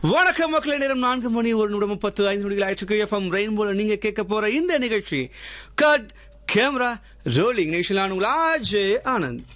வணக்கம் மக்களே நேரம் நான்கு மணி ஒரு நிமிடம் முப்பத்து ஐந்து மணிகள் ஆயிடுச்சு எஃப்எம் ரெயின்போல நீங்க கேட்க போற இந்த நிகழ்ச்சி கட் கேமரா ரோலிங் நிகழ்ச்சியிலான உங்கள் ஆஜே ஆனந்த்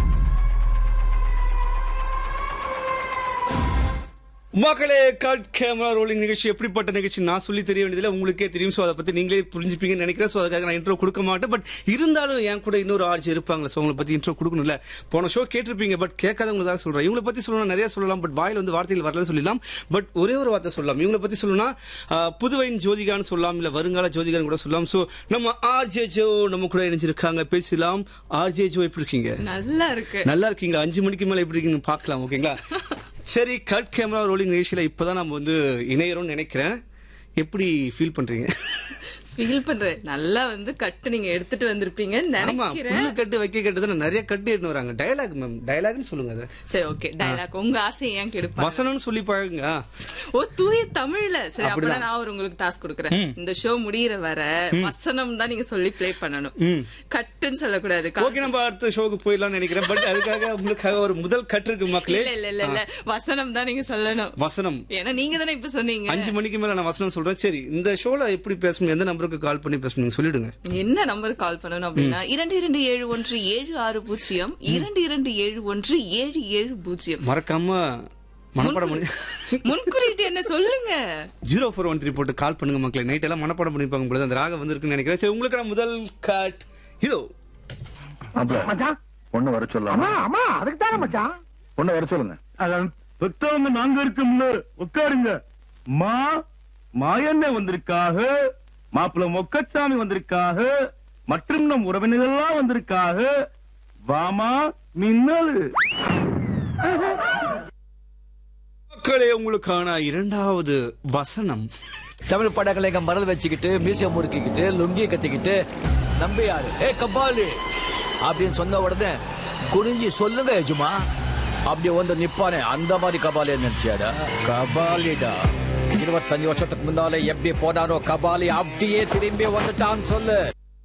மக்களே கட் கேமரா ரோலிங் நிகழ்ச்சி எப்படிப்பட்ட நிகழ்ச்சி நான் சொல்லி தெரிய வேண்டியதில்லை உங்களுக்கே தெரியும் ஸோ அதை பத்தி நீங்களே புரிஞ்சுப்பீங்கன்னு நினைக்கிறேன் ஸோ அதுக்காக நான் இன்ட்ரோ கொடுக்க மாட்டேன் பட் இருந்தாலும் என் கூட இன்னொரு ஆர்ஜி இருப்பாங்களே ஸோ உங்களை பத்தி இன்ட்ரோ கொடுக்கணும்ல போன ஷோ கேட்டிருப்பீங்க பட் கேட்காதவங்களுக்காக சொல்றேன் இவங்களை பத்தி சொல்லணும் நிறைய சொல்லலாம் பட் வாயில் வந்து வார்த்தைகள் வரலன்னு சொல்லலாம் பட் ஒரே ஒரு வார்த்தை சொல்லலாம் இவங்களை பத்தி சொல்லணும்னா ஆஹ், புதுவையின் ஜோதிகான்னு சொல்லலாம் இல்ல வருங்கால ஜோதிகான்னு கூட சொல்லலாம் ஸோ நம்ம ஆர்ஜே ஜோ நம்ம கூட இணைஞ்சிருக்காங்க பேசலாம் ஆர்ஜே ஜோ எப்படி இருக்கீங்க நல்லா இருக்கு நல்லா இருக்கீங்களா அஞ்சு மணிக்கு மேல எப்படி இருக்கீங்க பார்க்கலாம் ஓகேங்களா சரி கட் கேமரா ரோலிங் நிகழ்ச்சியில இப்பதான் நம்ம வந்து இணையறோம்னு நினைக்கிறேன் எப்படி ஃபீல் பண்றீங்க ஃபீல் பண்றேன் நல்லா வந்து கட்டு நீங்க எடுத்துட்டு வந்திருப்பீங்கன்னு ஆமா நினைக்கிறேன் புல்லு கட்டு வைக்க கட்டு தானே நிறைய கட்டு எடுத்து வராங்க டயலாக் மேம் டயலாக்னு சொல்லுங்க அதை சரி ஓகே டயலாக் உங்க ஆசையை ஏன் கெடுப்பா வசனம்னு சொல்லி பழகுங்க ஓ தூய தமிழ்ல சரி அப்படிதான். அப்பதான் நான் ஒரு உங்களுக்கு டாஸ்க் கொடுக்குறேன் இந்த ஷோ முடியற வர வசனம் தான் நீங்க சொல்லி ப்ளே பண்ணணும் கட்டுன்னு சொல்லக்கூடாது க- ஓகே நம்ம அடுத்த ஷோக்கு போயிடலாம்னு நினைக்கிறேன் பட் அதுக்காக உங்களுக்காக ஒரு முதல் கட்டு இருக்கு மக்களே இல்ல இல்ல இல்ல இல்ல வசனம் தான் நீங்க சொல்லணும் வசனம் ஏன்னா நீங்க தானே இப்ப சொன்னீங்க அஞ்சு மணிக்கு மேல நான் வசனம் சொல்றேன் சரி இந்த ஷோல எப்படி பேசணும் எந்த நம்பருக்கு கால் பண்ணி பேசணும் நீங்க சொல்லிடுங்க என்ன நம்பருக்கு கால் பண்ணணும் அப்படின்னா இரண்டு இரண்டு ஏழு ஒன்று ஏழு ஆறு பூஜ்ஜியம் இரண்டு இரண்டு ஏழு ஒன்று ஏழு ஏழு பூஜ்ஜியம் மறக்காம மனப்பாடம் பண்ணி முன்குறிட்டு என்ன சொல்லுங்க ஜீரோ ஃபோர் ஒன் த்ரீ போட்டு கால் பண்ணுங்க மக்களே நைட் எல்லாம் மனப்பாடம் பண்ணிருப்பாங்க பொழுது அந்த ராகம் வந்திருக்குன்னு நினைக்கிறேன் சரி உங்களுக்கு நான் முதல் கட் இதோ மச்சான் பொண்ணு வர சொல்லலாம் ஆமா அதுக்கு தானே மச்சான் பொண்ணு வர சொல்லுங்க அதான் பெத்தவங்க நாங்க இருக்கோம்ல உட்காருங்க மா மாயண்ணே வந்திருக்காக மாப்பிள்ள மொக்கச்சாமி வந்திருக்காக மற்றும் நம் உறவினர்கள்லாம் வந்திருக்காக வாமா மின்னல் மக்களே உங்களுக்கான இரண்டாவது வசனம் தமிழ் படங்களை இங்க மறந்து வச்சுக்கிட்டு மியூசியம் முறுக்கிக்கிட்டு லுங்கியை கட்டிக்கிட்டு நம்பியாரு ஏ கபாலி அப்படின்னு சொன்ன உடனே குனிஞ்சி சொல்லுங்க எஜுமா அப்படியே வந்து நிப்பானே அந்த மாதிரி கபாலி நினைச்சியாடா கபாலிடா இருபத்தஞ்சு வருஷத்துக்கு முன்னாலே எப்படி போனாரோ கபாலி அப்படியே திரும்பி வந்துட்டான்னு சொல்லு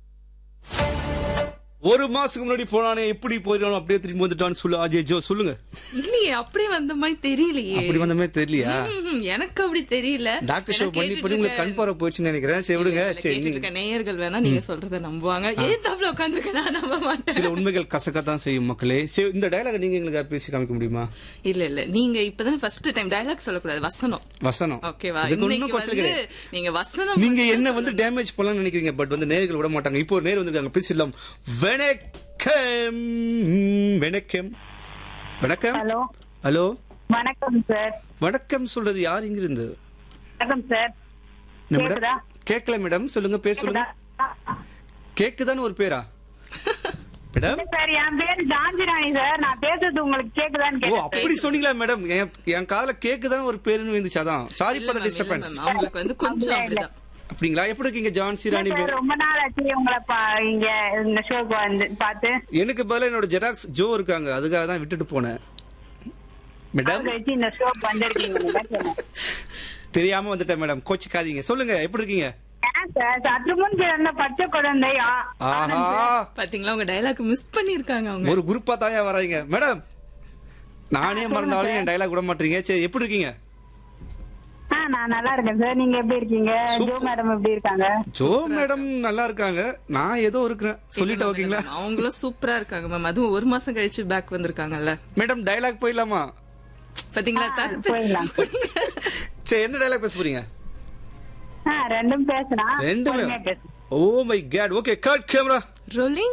ஒரு மாசத்துக்கு முன்னாடி போனானே எப்படி போயிடணும் அப்படியே திரும்பி வந்துட்டான்னு சொல்லு அஜய் ஜோ சொல்லுங்க இல்லையே அப்படியே வந்த மாதிரி தெரியலையே அப்படி வந்தமே தெரியலையா ம்ஹும், எனக்கு அப்படி தெரியல டாக்டர் ஷோ வேணா பண்ணி கேட்டுட்டு பண்ணி உங்களுக்கு இருக்க- கண் பார்வை போயிடுச்சுன்னு நினைக்கிறேன் சரி விடுங்க இல்ல, சரி கேட்டுட்டு இருக்க நேயர்கள் வேணா நீங்க சொல்றத நம்புவாங்க ஏன் தப்புல உட்காந்துருக்க நான் நம்ப மாட்டேன் சில உண்மைகள் கசக்கத்தான் செய்யும் மக்களே சரி இந்த டயலாக் நீங்க எங்களுக்கு பேசி காமிக்க முடியுமா இல்ல இல்ல நீங்க இப்பதானே ஃபர்ஸ்ட் டைம் டயலாக் சொல்லக்கூடாது வசனம் வசனம் ஓகேவா இதுக்கு ஒண்ணும் இன்னைக்கு குறைச்சல் வந்து கிடையாது. நீங்க வசனம் நீங்க மட்டும் என்ன தான் வந்து சொல்லணும். டேமேஜ் பண்ணலாம்னு நினைக்கிறீங்க பட் வந்து நேர்கள் விட மாட்டாங்க இப்போ ஒரு நேர் வந்திருக்காங்க பேசிடலாம் வணக்கம் வணக்கம் வணக்கம் ஹலோ ஹலோ வணக்கம் சார் வணக்கம் சொல்றது யார் இங்கிருந்து வணக்கம் சார் என்ன மேடம் கேக்குதா? கேட்கல மேடம் சொல்லுங்க பேர் சொல்லுங்க கேக்குதான்னு ஒரு பேரா மேடம் சார் என் பேரு ஜான்சிராணி சார் நான் பேசுறது உங்களுக்கு கேக்குதான்னு ஓ கேட்டேன் அப்படி சொன்னீங்களா மேடம் என் என் காதுல கேக்குதான்னு ஒரு பேருன்னு வந்துச்சு அதான் சாரி இல்ல ஃபார் ma'am, இல்ல டிஸ்டர்பன்ஸ் ma'am, அவங்களுக்கு வந்து கொஞ்சம் இல்ல, இல்ல. அப்படிதான் அப்படிங்களா எப்படி இருக்கீங்க ஜான்சி ராணி சார் ரொம்ப நாள் ஆச்சு உங்களை பா- இங்க இந்த ஷோக்கு வந்து பார்த்து எனக்கு பதிலா என்னோட ஜெராக்ஸ் ஜோ இருக்காங்க அதுக்காக தான் விட்டுட்டு போனேன் மேடம் அவங்க வச்சு இந்த ஷோக்கு வந்திருக்கீங்க தெரியாம வந்துட்டேன் மேடம் கோச்சிக்காதீங்க சொல்லுங்க எப்படி இருக்கீங்க ஏன் சார் சற்று முன் பிறந்த பச்சை குழந்தை ஆ- ஆஹா பாத்தீங்களா உங்க டயலாக் மிஸ் பண்ணிருக்காங்க அவங்க ஒரு குரூப்பா தாயா வராங்க மேடம் நானே மறந்தாலும் என் டைலாக் விட மாட்டீங்க சரி எப்படி இருக்கீங்க ஆ நான் நல்லா இருக்கேன் சார் நீங்க எப்படி இருக்கீங்க ஜோ சூப்பர். மேடம் எப்படி இருக்காங்க ஜோ மேடம் நல்லா இருக்காங்க நான் ஏதோ இருக்கிறேன் சொல்லிட்டு இல்ல, ஓகேங்களா ma'am, அவங்களும் சூப்பரா இருக்காங்க மேம் அதுவும் ஒரு மாசம் கழிச்சு பேக் வந்திருக்காங்கல்ல மேடம் டைலாக் போயிடலாமா பாத்தீங்களா ஆ, போயிடலாம் சரி எந்த டைலாக் பேச போறீங்க ஆ ரெண்டும் பேசலாம் ரெண்டுமே பொறுமையா பேசு oh my god okay cut camera rolling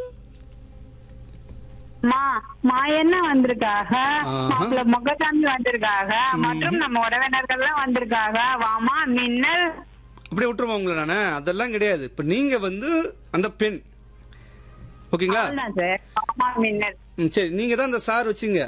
மா மாயண்ணா வந்திருக்காக ஆஹா. மாப்பிள்ள முகசாமி வந்திருக்காக மற்றும் நம்ம உறவினர்கள் எல்லாம் வந்திருக்காக வாமா மின்னல் அப்படியே விட்டுருமா உங்களை நானு அதெல்லாம் கிடையாது இப்ப நீங்க வந்து அந்த பெண் ஓகேங்களா அவ்வளவுதான் சார் வாமா மின்னல் ம், சரி நீங்க தான் அந்த சார் வச்சுங்க